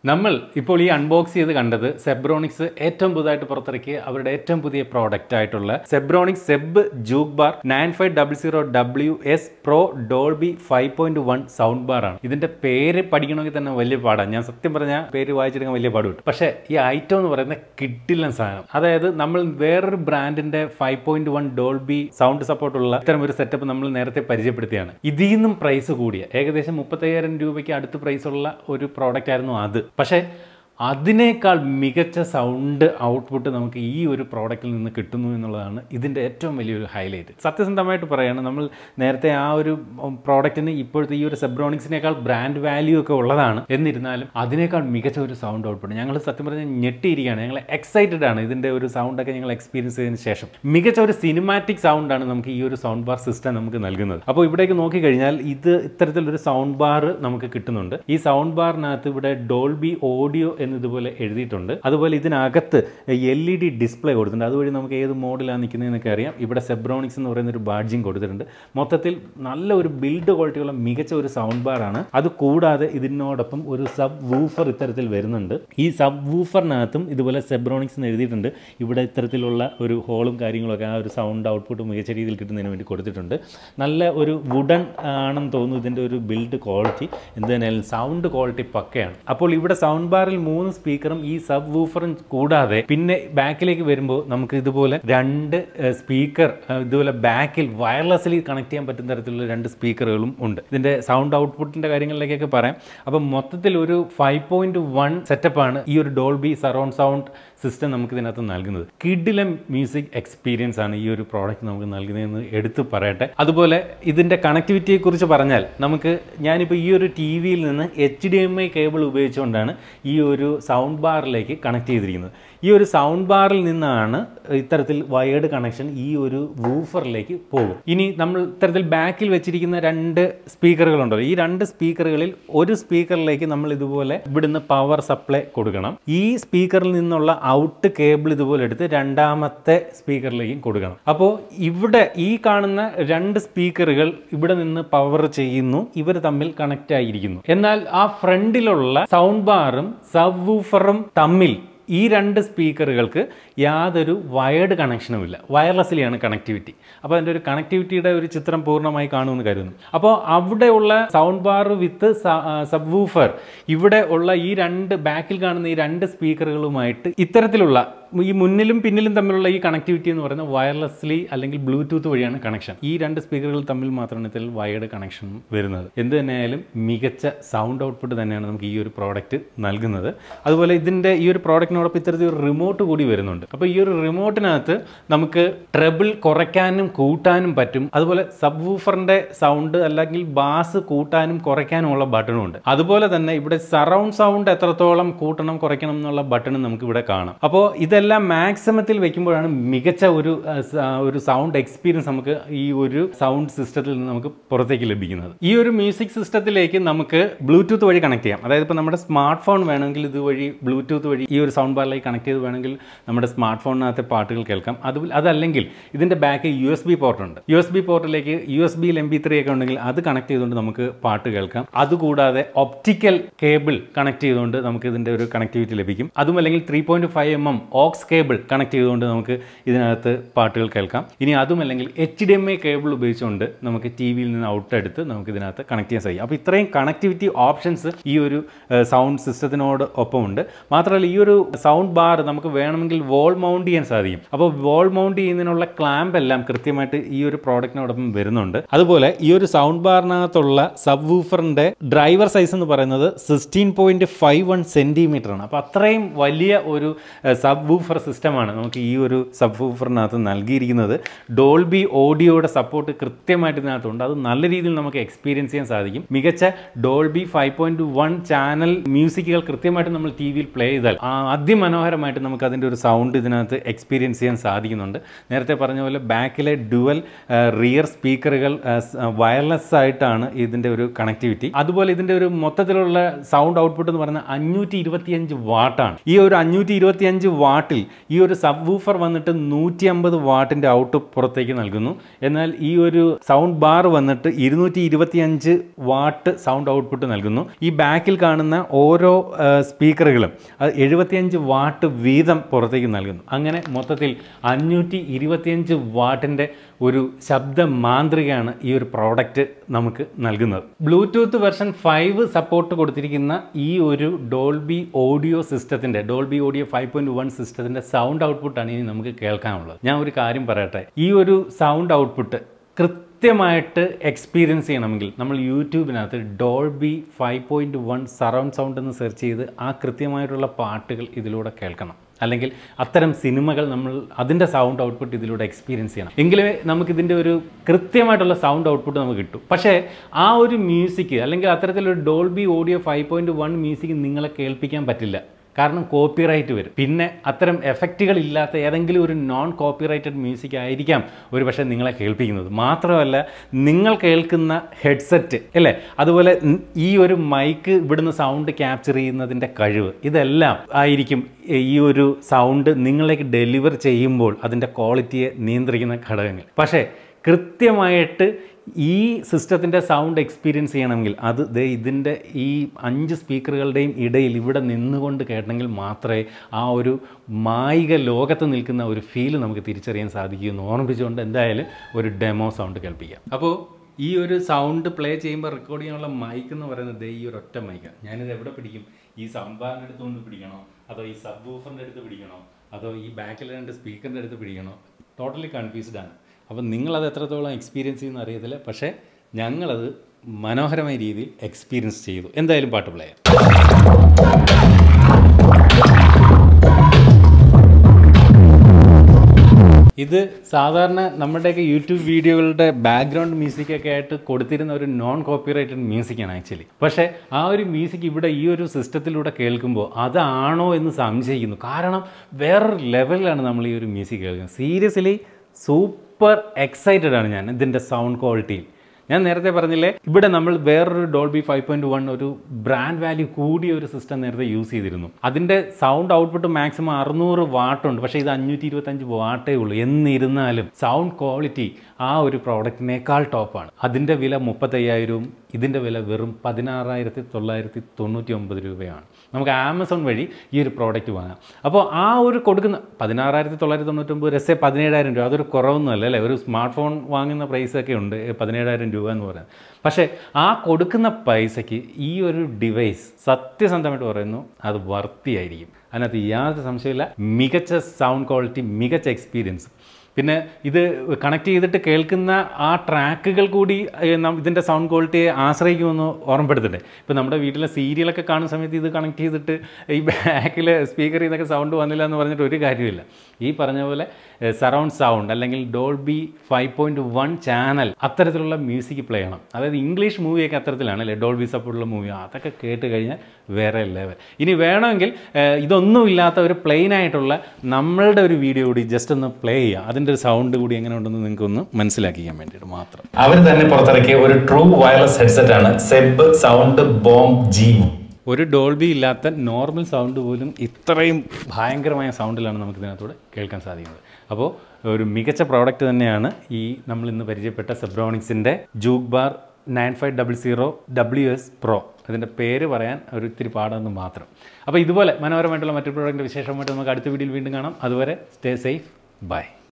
നമ്മൾ ഇപ്പോൾ ഈ അൺബോക്സ് ചെയ്ത് കണ്ടത് സെബ്രോണിക്സ് ഏറ്റവും പുതുതായിട്ട് പുറത്തിറക്കിയ അവരുടെ ഏറ്റവും പുതിയ പ്രോഡക്റ്റ് ആയിട്ടുള്ള Zebronics Zeb Juke Bar nine five double zero W S Pro Dolby five point one sound bar ആണ് ഇതിന്റെ പേര് പഠിക്കണമെങ്കിൽ തന്നെ വലിയ പാടാണ് ഞാൻ സത്യം പറഞ്ഞാൽ പേര് വായിച്ചെടുക്കാൻ വലിയ പാട് കിട്ടും പക്ഷേ ഈ ഐറ്റം എന്ന് പറയുന്ന കിട്ടില്ല സാധനം അതായത് നമ്മൾ വേറൊരു ബ്രാൻഡിന്റെ five point one Dolby sound സപ്പോർട്ടുള്ള ഇത്തരം ഒരു സെറ്റപ്പ് നമ്മൾ നേരത്തെ പരിചയപ്പെടുത്തിയാണ് ഇതിൽ നിന്നും പ്രൈസ് കൂടിയ ഏകദേശം മുപ്പത്തയ്യായിരം രൂപയ്ക്ക് അടുത്ത് പ്രൈസ് ഉള്ള ഒരു പ്രോഡക്റ്റ് ആയിരുന്നു അത് പക്ഷേ അതിനേക്കാൾ മികച്ച സൗണ്ട് ഔട്ട്പുട്ട് നമുക്ക് ഈ ഒരു പ്രോഡക്റ്റിൽ നിന്ന് കിട്ടുന്നു എന്നുള്ളതാണ് ഇതിൻ്റെ ഏറ്റവും വലിയൊരു ഹൈലൈറ്റ് സത്യസന്ധമായിട്ട് പറയുകയാണ് നമ്മൾ നേരത്തെ ആ ഒരു പ്രോഡക്റ്റിന് ഇപ്പോഴത്തെ ഈ ഒരു സെബ്രോണിക്സിനേക്കാൾ ബ്രാൻഡ് വാല്യൂ ഒക്കെ ഉള്ളതാണ് എന്നിരുന്നാലും അതിനേക്കാൾ മികച്ച ഒരു സൗണ്ട് ഔട്ട്പുട്ട് ഞങ്ങൾ സത്യം പറഞ്ഞാൽ ഞെട്ടിയിരിക്കുകയാണ് ഞങ്ങൾ എക്സൈറ്റഡ് ആണ് ഇതിൻ്റെ ഒരു സൗണ്ടൊക്കെ ഞങ്ങൾ എക്സ്പീരിയൻസ് ചെയ്തതിന് ശേഷം മികച്ച ഒരു സിനിമാറ്റിക് സൗണ്ടാണ് നമുക്ക് ഈ ഒരു സൗണ്ട് ബാർ സിസ്റ്റം നമുക്ക് നൽകുന്നത് അപ്പോൾ ഇവിടേക്ക് നോക്കിക്കഴിഞ്ഞാൽ ഇത് ഇത്തരത്തിലൊരു സൗണ്ട് ബാർ നമുക്ക് കിട്ടുന്നുണ്ട് ഈ സൗണ്ട് ബാറിനകത്ത് ഇവിടെ ഡോൾബി ഓഡിയോ എന്നതുപോലെ എഴുതിയിട്ടുണ്ട് അതുപോലെ ഇതിനകത്ത് എൽ ഇ ഡി ഡിസ്പ്ലേ കൊടുത്തിട്ടുണ്ട് അതുവഴി നമുക്ക് ഏത് മോഡലാണ് നിൽക്കുന്നതെന്നൊക്കെ അറിയാം ഇവിടെ സെബ്രോണിക്സ് എന്ന് പറയുന്ന ഒരു ബാഡ്ജിങ് കൊടുത്തിട്ടുണ്ട് മൊത്തത്തിൽ നല്ല ഒരു ബിൽഡ് ക്വാളിറ്റിയുള്ള മികച്ച ഒരു സൗണ്ട് ബാറാണ് അത് കൂടാതെ ഇതിനോടൊപ്പം ഒരു സബ് വൂഫർ ഇത്തരത്തിൽ വരുന്നുണ്ട് ഈ സബ് വൂഫറിനകത്തും ഇതുപോലെ സെബ്രോണിക്സ് എന്ന് എഴുതിയിട്ടുണ്ട് ഇവിടെ ഇത്തരത്തിലുള്ള ഒരു ഹോളും കാര്യങ്ങളൊക്കെ ആ ഒരു സൗണ്ട് ഔട്ട്പുട്ട് മികച്ച രീതിയിൽ കിട്ടുന്നതിന് വേണ്ടി കൊടുത്തിട്ടുണ്ട് നല്ല ഒരു വുഡൻ ആണെന്ന് തോന്നുന്നു ഇതിൻ്റെ ഒരു ബിൽഡ് ക്വാളിറ്റി എന്ത് തന്നെയായാലും സൗണ്ട് ക്വാളിറ്റി പക്കയാണ് അപ്പോൾ ഇവിടെ സൗണ്ട് ബാറിൽ മൂന്ന് സ്പീക്കറും ഈ സബ് വൂഫറും കൂടാതെ പിന്നെ ബാക്കിലേക്ക് വരുമ്പോൾ നമുക്ക് ഇതുപോലെ രണ്ട് സ്പീക്കർ ഇതുപോലെ ബാക്കിൽ വയർലെസ്ലി കണക്ട് ചെയ്യാൻ പറ്റുന്ന തരത്തിലുള്ള രണ്ട് സ്പീക്കറുകളും ഉണ്ട് ഇതിൻ്റെ സൗണ്ട് ഔട്ട്പുട്ടിൻ്റെ കാര്യങ്ങളിലേക്കൊക്കെ പറയാം അപ്പം മൊത്തത്തിൽ ഒരു ഫൈവ് പോയിന്റ് വൺ സെറ്റപ്പാണ് ഈ ഒരു ഡോൾബി സറൗണ്ട് സൗണ്ട് സിസ്റ്റം നമുക്ക് ഇതിനകത്ത് നൽകുന്നത് കിഡിലെ മ്യൂസിക് എക്സ്പീരിയൻസ് ആണ് ഈ ഒരു പ്രോഡക്റ്റ് നമുക്ക് നൽകുന്നതെന്ന് എടുത്തു പറയട്ടെ അതുപോലെ ഇതിൻ്റെ കണക്ടിവിറ്റിയെ കുറിച്ച് പറഞ്ഞാൽ നമുക്ക് ഞാനിപ്പോൾ ഈ ഒരു ടി വിയിൽ നിന്ന് H D M I cable ഉപയോഗിച്ചുകൊണ്ടാണ് ഈ ഒരു സൗണ്ട് ബാറിലേക്ക് കണക്ട് ചെയ്തിരിക്കുന്നത് ഈ ഒരു സൗണ്ട് ബാറിൽ നിന്നാണ് ഇത്തരത്തിൽ വയേർഡ് കണക്ഷൻ ഈ ഒരു വൂഫറിലേക്ക് പോകും ഇനി നമ്മൾ ഇത്തരത്തിൽ ബാക്കിൽ വെച്ചിരിക്കുന്ന രണ്ട് സ്പീക്കറുകളുണ്ടല്ലോ ഈ രണ്ട് സ്പീക്കറുകളിൽ ഒരു സ്പീക്കറിലേക്ക് നമ്മൾ ഇതുപോലെ ഇവിടുന്ന് പവർ സപ്ലൈ കൊടുക്കണം ഈ സ്പീക്കറിൽ നിന്നുള്ള ഔട്ട് കേബിൾ ഇതുപോലെ എടുത്ത് രണ്ടാമത്തെ സ്പീക്കറിലേക്കും കൊടുക്കണം അപ്പോൾ ഇവിടെ ഈ കാണുന്ന രണ്ട് സ്പീക്കറുകൾ ഇവിടെ നിന്ന് പവർ ചെയ്യുന്നു ഇവർ തമ്മിൽ കണക്റ്റ് ആയിരിക്കുന്നു എന്നാൽ ആ ഫ്രണ്ടിലുള്ള സൗണ്ട് ബാറും സബ് വൂഫറും തമ്മിൽ ഈ രണ്ട് സ്പീക്കറുകൾക്ക് യാതൊരു വയർഡ് കണക്ഷനും ഇല്ല വയർലെസ്സിലാണ് കണക്ടിവിറ്റി അപ്പോൾ അതിൻ്റെ ഒരു കണക്ടിവിറ്റിയുടെ ഒരു ചിത്രം പൂർണ്ണമായി കാണുമെന്ന് കരുതുന്നു അപ്പോൾ അവിടെയുള്ള sound bar with subwoofer ഇവിടെ ഉള്ള ഈ രണ്ട് ബാക്കിൽ കാണുന്ന ഈ രണ്ട് സ്പീക്കറുകളുമായിട്ട് ഇത്തരത്തിലുള്ള ഈ മുന്നിലും പിന്നിലും തമ്മിലുള്ള ഈ കണക്ടിവിറ്റി എന്ന് പറയുന്നത് വയർലെസ്ലി അല്ലെങ്കിൽ ബ്ലൂടൂത്ത് വഴിയാണ് കണക്ഷൻ ഈ രണ്ട് സ്പീക്കറുകൾ തമ്മിൽ മാത്രമാണ് ഇതിൽ വയർഡ് കണക്ഷൻ വരുന്നത് എന്ത് തന്നെയായാലും മികച്ച സൗണ്ട് ഔട്ട്പുട്ട് തന്നെയാണ് നമുക്ക് ഈ ഒരു പ്രോഡക്റ്റ് നൽകുന്നത് അതുപോലെ ഇതിൻ്റെ ഈ ഒരു പ്രോഡക്റ്റിനോടൊപ്പം ഇത്തരത്തിൽ ഒരു റിമോട്ട് കൂടി വരുന്നുണ്ട് അപ്പോൾ ഈ ഒരു റിമോട്ടിനകത്ത് നമുക്ക് ട്രബിൾ കുറയ്ക്കാനും കൂട്ടാനും പറ്റും അതുപോലെ സബ് വൂഫറിൻ്റെ സൗണ്ട് അല്ലെങ്കിൽ ബാസ് കൂട്ടാനും കുറയ്ക്കാനുമുള്ള ബട്ടണും ഉണ്ട് അതുപോലെ തന്നെ ഇവിടെ സറൗണ്ട് സൗണ്ട് എത്രത്തോളം കൂട്ടണം കുറയ്ക്കണം എന്നുള്ള ബട്ടണും നമുക്ക് ഇവിടെ കാണാം അപ്പോൾ ഇതെല്ലാം മാക്സിമത്തിൽ വെക്കുമ്പോഴാണ് മികച്ച ഒരു ഒരു സൗണ്ട് എക്സ്പീരിയൻസ് നമുക്ക് ഈ ഒരു സൗണ്ട് സിസ്റ്റത്തിൽ നിന്ന് നമുക്ക് പുറത്തേക്ക് ലഭിക്കുന്നത് ഈ ഒരു മ്യൂസിക് സിസ്റ്റത്തിലേക്ക് നമുക്ക് ബ്ലൂടൂത്ത് വഴി കണക്ട് ചെയ്യാം അതായത് ഇപ്പോൾ നമ്മുടെ സ്മാർട്ട് ഫോൺ വേണമെങ്കിൽ ഇതുവഴി ബ്ലൂടൂത്ത് വഴി ഈ ഒരു സൗണ്ട് ബാറിലേക്ക് കണക്ട് ചെയ്ത് വേണമെങ്കിൽ നമ്മുടെ സ്മാർട്ട് ഫോണിനകത്തെ പാട്ടുകൾ കേൾക്കാം അത് അതല്ലെങ്കിൽ ഇതിൻ്റെ ബാക്കിൽ യു എസ് ബി പോർട്ട് ഉണ്ട് യു എസ് ബി പോർട്ടിലേക്ക് യു എസ് ബിയിൽ എം ബി ത്രീ ഒക്കെ ഉണ്ടെങ്കിൽ അത് കണക്ട് ചെയ്തുകൊണ്ട് നമുക്ക് പാട്ട് കേൾക്കാം അതുകൂടാതെ ഒപ്റ്റിക്കൽ കേബിൾ കണക്ട് ചെയ്തുകൊണ്ട് നമുക്ക് ഇതിൻ്റെ ഒരു കണക്ടിവിറ്റി ലഭിക്കും അതും അല്ലെങ്കിൽ three point five M M aux cable connect ചെയ്തുകൊണ്ട് നമുക്ക് ഇതിനകത്ത് പാട്ടുകൾ കേൾക്കാം ഇനി അതും അല്ലെങ്കിൽ H D M I cable ഉപയോഗിച്ചുകൊണ്ട് നമുക്ക് ടി വിയിൽ നിന്ന് ഔട്ട് എടുത്ത് നമുക്ക് ഇതിനകത്ത് കണക്ട് ചെയ്യാൻ സാധിക്കും അപ്പോൾ ഇത്രയും കണക്ടിവിറ്റി ഓപ്ഷൻസ് ഈ ഒരു സൗണ്ട് സിസ്റ്റത്തിനോട് ഒപ്പമുണ്ട് മാത്രമല്ല ഈ ഒരു സൗണ്ട് ബാർ നമുക്ക് വേണമെങ്കിൽ വോൾ മൗണ്ട് ചെയ്യാൻ സാധിക്കും അപ്പോൾ വോൾ മൗണ്ട് ചെയ്യുന്നതിനുള്ള ക്ലാമ്പ് എല്ലാം കൃത്യമായിട്ട് ഈ ഒരു പ്രോഡക്റ്റിനോടൊപ്പം വരുന്നുണ്ട് അതുപോലെ ഈ ഒരു സൗണ്ട് ബാറിനകത്തുള്ള സബ് വൂഫറിൻ്റെ ഡ്രൈവർ സൈസ് എന്ന് പറയുന്നത് sixteen point five one centimetre ആണ് അപ്പോൾ അത്രയും വലിയ ഒരു സബ് വൂഫർ സിസ്റ്റമാണ് നമുക്ക് ഈ ഒരു സബ് വൂഫറിനകത്ത് നൽകിയിരിക്കുന്നത് ഡോൾബി ഓഡിയോയുടെ സപ്പോർട്ട് കൃത്യമായിട്ട് ഇതിനകത്തുണ്ട് അത് നല്ല രീതിയിൽ നമുക്ക് എക്സ്പീരിയൻസ് ചെയ്യാൻ സാധിക്കും മികച്ച Dolby five point one channel മ്യൂസിക്കുകൾ കൃത്യമായിട്ട് നമ്മൾ ടി വിയിൽ പ്ലേ ചെയ്താൽ അതിമനോഹരമായിട്ട് നമുക്ക് അതിൻ്റെ ഒരു സൗണ്ട് ഇതിനകത്ത് എക്സ്പീരിയൻസ് ചെയ്യാൻ സാധിക്കുന്നുണ്ട് നേരത്തെ പറഞ്ഞ പോലെ ബാക്കിലെ ഡുവൽ റിയർ സ്പീക്കറുകൾ വയർലെസ് ആയിട്ടാണ് ഇതിൻ്റെ ഒരു കണക്ടിവിറ്റി അതുപോലെ ഇതിൻ്റെ ഒരു മൊത്തത്തിലുള്ള സൗണ്ട് ഔട്ട്പുട്ട് എന്ന് പറയുന്നത് അഞ്ഞൂറ്റി ഇരുപത്തിയഞ്ച് വാട്ടാണ് ഈ ഒരു അഞ്ഞൂറ്റി ഇരുപത്തിയഞ്ച് വാട്ട് വാട്ടിൽ ഈ ഒരു സബ് വൂഫർ വന്നിട്ട് നൂറ്റി അമ്പത് വാട്ടിൻ്റെ ഔട്ട് പുറത്തേക്ക് നൽകുന്നു എന്നാൽ ഈ ഒരു സൗണ്ട് ബാർ വന്നിട്ട് ഇരുന്നൂറ്റി ഇരുപത്തിയഞ്ച് വാട്ട് സൗണ്ട് ഔട്ട്പുട്ട് നൽകുന്നു ഈ ബാക്കിൽ കാണുന്ന ഓരോ സ്പീക്കറുകളും അത് എഴുപത്തിയഞ്ച് വാട്ട് വീതം പുറത്തേക്ക് നൽകുന്നു അങ്ങനെ മൊത്തത്തിൽ അഞ്ഞൂറ്റി ഇരുപത്തിയഞ്ച് വാട്ടിൻ്റെ ഒരു ശബ്ദ മാന്ത്രികയാണ് ഈ ഒരു പ്രോഡക്റ്റ് നമുക്ക് നൽകുന്നത് ബ്ലൂടൂത്ത് വെർഷൻ ഫൈവ് സപ്പോർട്ട് കൊടുത്തിരിക്കുന്ന ഈ ഒരു ഡോൾബി ഓഡിയോ സിസ്റ്റത്തിൻ്റെ Dolby audio five point one സിസ്റ്റത്തിൻ്റെ സൗണ്ട് ഔട്ട്പുട്ടാണ് ഇനി നമുക്ക് കേൾക്കാനുള്ളത് ഞാൻ ഒരു കാര്യം പറയട്ടെ ഈ ഒരു സൗണ്ട് ഔട്ട്പുട്ട് കൃത്യമായിട്ട് എക്സ്പീരിയൻസ് ചെയ്യണമെങ്കിൽ നമ്മൾ യൂട്യൂബിനകത്ത് Dolby five point one surround sound എന്ന് സെർച്ച് ചെയ്ത് ആ കൃത്യമായിട്ടുള്ള പാട്ടുകൾ ഇതിലൂടെ കേൾക്കണം അല്ലെങ്കിൽ അത്തരം സിനിമകൾ നമ്മൾ അതിൻ്റെ സൗണ്ട് ഔട്ട്പുട്ട് ഇതിലൂടെ എക്സ്പീരിയൻസ് ചെയ്യണം എങ്കിലേ നമുക്കിതിൻ്റെ ഒരു കൃത്യമായിട്ടുള്ള സൗണ്ട് ഔട്ട്പുട്ട് നമുക്ക് കിട്ടും പക്ഷേ ആ ഒരു മ്യൂസിക് അല്ലെങ്കിൽ അത്തരത്തിലൊരു Dolby audio five point one music നിങ്ങളെ കേൾപ്പിക്കാൻ പറ്റില്ല കാരണം കോപ്പിറൈറ്റ് വരും പിന്നെ അത്തരം എഫക്റ്റുകൾ ഇല്ലാത്ത ഏതെങ്കിലും ഒരു നോൺ കോപ്പിറൈറ്റഡ് മ്യൂസിക് ആയിരിക്കാം ഒരു പക്ഷേ നിങ്ങളെ കേൾപ്പിക്കുന്നത് മാത്രമല്ല നിങ്ങൾ കേൾക്കുന്ന ഹെഡ്സെറ്റ് അല്ലേ അതുപോലെ ഈ ഒരു മൈക്ക് ഇവിടുന്ന് സൗണ്ട് ക്യാപ്ചർ ചെയ്യുന്നതിൻ്റെ കഴിവ് ഇതെല്ലാം ആയിരിക്കും ഈ ഒരു സൗണ്ട് നിങ്ങളിലേക്ക് ഡെലിവർ ചെയ്യുമ്പോൾ അതിൻ്റെ ക്വാളിറ്റിയെ നിയന്ത്രിക്കുന്ന ഘടകങ്ങൾ പക്ഷേ കൃത്യമായിട്ട് ഈ സിസ്റ്റത്തിൻ്റെ സൗണ്ട് എക്സ്പീരിയൻസ് ചെയ്യണമെങ്കിൽ അത് ദേ ഇതിൻ്റെ ഈ അഞ്ച് സ്പീക്കറുകളുടെയും ഇടയിൽ ഇവിടെ നിന്നുകൊണ്ട് കേട്ടണമെങ്കിൽ മാത്രമേ ആ ഒരു മായിക ലോകത്ത് നിൽക്കുന്ന ഒരു ഫീൽ നമുക്ക് തിരിച്ചറിയാൻ സാധിക്കൂ എന്ന് ഓർമ്മിപ്പിച്ചുകൊണ്ട് എന്തായാലും ഒരു ഡെമോ സൗണ്ട് കേൾപ്പിക്കാം അപ്പോൾ ഈ ഒരു സൗണ്ട് പ്ലേ ചെയ്യുമ്പോൾ റെക്കോർഡ് ചെയ്യാനുള്ള മൈക്ക് എന്ന് പറയുന്നത് ഈ ഒരു ഒറ്റ മൈക്കാണ് ഞാനിത് എവിടെ പിടിക്കും ഈ സൗണ്ട് ബാറിൻ്റെ അടുത്ത് കൊണ്ട് പിടിക്കണോ അതോ ഈ സബ് വൂഫറിൻ്റെ അടുത്ത് പിടിക്കണോ അതോ ഈ ബാക്കിലെ രണ്ട് സ്പീക്കറിൻ്റെ അടുത്ത് പിടിക്കണോ ടോട്ടലി കൺഫ്യൂസ്ഡ് ആണ് അപ്പം നിങ്ങളത് എത്രത്തോളം എക്സ്പീരിയൻസ് ചെയ്യുന്ന അറിയത്തില്ല പക്ഷേ ഞങ്ങളത് മനോഹരമായ രീതിയിൽ എക്സ്പീരിയൻസ് ചെയ്തു എന്തായാലും പാട്ട് പ്ലേ ഇത് സാധാരണ നമ്മുടെയൊക്കെ യൂട്യൂബ് വീഡിയോകളുടെ ബാക്ക്ഗ്രൗണ്ട് മ്യൂസിക്കൊക്കെ ആയിട്ട് കൊടുത്തിരുന്ന ഒരു നോൺ കോപ്പിറൈറ്റഡ് മ്യൂസിക്കാണ് ആക്ച്വലി പക്ഷേ ആ ഒരു മ്യൂസിക് ഇവിടെ ഈ ഒരു സിസ്റ്റത്തിലൂടെ കേൾക്കുമ്പോൾ അതാണോ എന്ന് സംശയിക്കുന്നു കാരണം വേറൊരു ലെവലിലാണ് നമ്മൾ ഈ ഒരു മ്യൂസിക് കേൾക്കുന്നത് സീരിയസ്ലി സൂപ്പർ എക്സൈറ്റഡ് ആണ് ഞാൻ ഇതിൻ്റെ സൗണ്ട് ക്വാളിറ്റിയിൽ ഞാൻ നേരത്തെ പറഞ്ഞില്ലേ ഇവിടെ നമ്മൾ വേറൊരു ഡോൾബി ഫൈവ് പോയിന്റ് വൺ ഒരു ബ്രാൻഡ് വാല്യൂ കൂടിയ ഒരു സിസ്റ്റം നേരത്തെ യൂസ് ചെയ്തിരുന്നു അതിൻ്റെ സൗണ്ട് ഔട്ട്പുട്ട് മാക്സിമം അറുന്നൂറ് വാട്ടുണ്ട് പക്ഷേ ഇത് അഞ്ഞൂറ്റി ഇരുപത്തഞ്ച് വാട്ടേ ഉള്ളൂ എന്നിരുന്നാലും സൗണ്ട് ക്വാളിറ്റി ആ ഒരു പ്രോഡക്റ്റിനേക്കാൾ ടോപ്പാണ് അതിൻ്റെ വില മുപ്പത്തയ്യായിരവും ഇതിൻ്റെ വില വെറും പതിനാറായിരത്തി തൊള്ളായിരത്തി തൊണ്ണൂറ്റി ഒമ്പത് രൂപയാണ് നമുക്ക് ആമസോൺ വഴി ഈ ഒരു പ്രോഡക്റ്റ് വാങ്ങാം അപ്പോൾ ആ ഒരു കൊടുക്കുന്ന പതിനാറായിരത്തി തൊള്ളായിരത്തി തൊണ്ണൂറ്റൊമ്പത് രസേ പതിനേഴായിരം രൂപ അതൊരു കുറവൊന്നുമല്ല അല്ലേ ഒരു സ്മാർട്ട് ഫോൺ വാങ്ങുന്ന പ്രൈസൊക്കെ ഉണ്ട് പതിനേഴായിരം രൂപ എന്ന് പറയുന്നത് പക്ഷേ ആ കൊടുക്കുന്ന പൈസയ്ക്ക് ഈ ഒരു ഡിവൈസ് സത്യസന്ധമായിട്ട് പറയുന്നു അത് വർത്തിയായിരിക്കും അതിനകത്ത് യാതൊരു സംശയമില്ല മികച്ച സൗണ്ട് ക്വാളിറ്റി മികച്ച എക്സ്പീരിയൻസ് പിന്നെ ഇത് കണക്ട് ചെയ്തിട്ട് കേൾക്കുന്ന ആ ട്രാക്കുകൾ കൂടി ഇതിൻ്റെ സൗണ്ട് ക്വാളിറ്റിയെ ആശ്രയിക്കുമെന്ന് ഓർമ്മപ്പെടുത്തട്ടെ ഇപ്പോൾ നമ്മുടെ വീട്ടിലെ സീരിയലൊക്കെ കാണുന്ന സമയത്ത് ഇത് കണക്ട് ചെയ്തിട്ട് ഈ ബാക്കിൽ സ്പീക്കറിൽ നിന്നൊക്കെ സൗണ്ട് വന്നില്ല എന്ന് പറഞ്ഞിട്ട് ഒരു കാര്യമില്ല ഈ പറഞ്ഞ പോലെ സറൗണ്ട് സൗണ്ട് അല്ലെങ്കിൽ Dolby five point one channel അത്തരത്തിലുള്ള മ്യൂസിക് പ്ലേ ചെയ്യണം അതായത് ഇംഗ്ലീഷ് മൂവിയൊക്കെ അത്തരത്തിലാണ് അല്ലേ ഡോൾബി സപ്പോർട്ടുള്ള മൂവി അതൊക്കെ കേട്ട് കഴിഞ്ഞാൽ വേറെ ലെവൽ ഇനി വേണമെങ്കിൽ ഇതൊന്നും ഇല്ലാത്ത ഒരു പ്ലെയിൻ ആയിട്ടുള്ള നമ്മളുടെ ഒരു വീഡിയോ കൂടി ജസ്റ്റ് ഒന്ന് പ്ലേ ചെയ്യുക അതിൻ്റെ ഒരു സൗണ്ട് കൂടി എങ്ങനെ ഉണ്ടെന്ന് നിങ്ങൾക്ക് ഒന്ന് മനസ്സിലാക്കിക്കാൻ വേണ്ടിയിട്ട് മാത്രം അവർ തന്നെ പുറത്തിറക്കിയ ഒരു ട്രൂ വയർലെസ് ഹെഡ്സെറ്റ് ആണ് സെബ് സൗണ്ട് ബോം ജി ഒരു ഡോൾബി ഇല്ലാത്ത നോർമൽ സൗണ്ട് പോലും ഇത്രയും ഭയങ്കരമായ സൗണ്ടിലാണ് നമുക്ക് ഇതിനകത്തൂടെ കേൾക്കാൻ സാധിക്കുന്നത് അപ്പോൾ ഒരു മികച്ച പ്രോഡക്റ്റ് തന്നെയാണ് ഈ നമ്മൾ ഇന്ന് പരിചയപ്പെട്ട സെബ്രോണിക്സിൻ്റെ juke bar nine five double zero W S pro അതിൻ്റെ പേര് പറയാൻ ഒരു ഇത്തിരി പാടാന്ന് മാത്രം അപ്പോൾ ഇതുപോലെ മനോഹരമായിട്ടുള്ള മറ്റൊരു പ്രോഡക്റ്റിൻ്റെ വിശേഷമായിട്ട് നമുക്ക് അടുത്ത വീഡിയോയിൽ വീണ്ടും കാണാം അതുവരെ സ്റ്റേ സേഫ് ബൈ